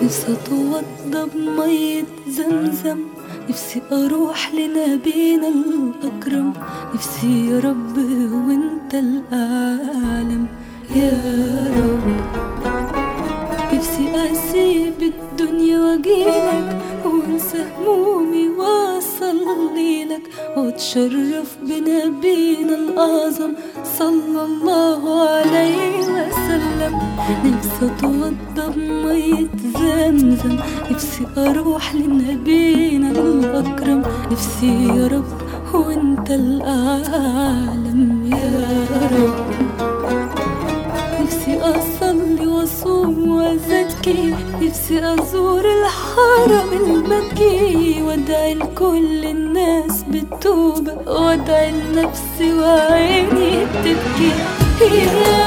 نفسي اتوضى بمية زمزم نفسي اروح لنبينا الاكرم نفسي يا رب وانت الاعلم يا رب نفسي اسيب الدنيا واجيلك وانسى همومي واصلي لك واتشرف بنبينا الاعظم صلى الله عليه وسلم نفسي اتوضى بمية زمزم نفسي اروح لنبينا الاكرم نفسي يا رب وانت الاعلم يا رب نفسي أصلي وأصوم وأزكي نفسي أزور الحرم المكي وأدعي لكل الناس بالتوبة وأدعي لنفسي وعيني تبكي يا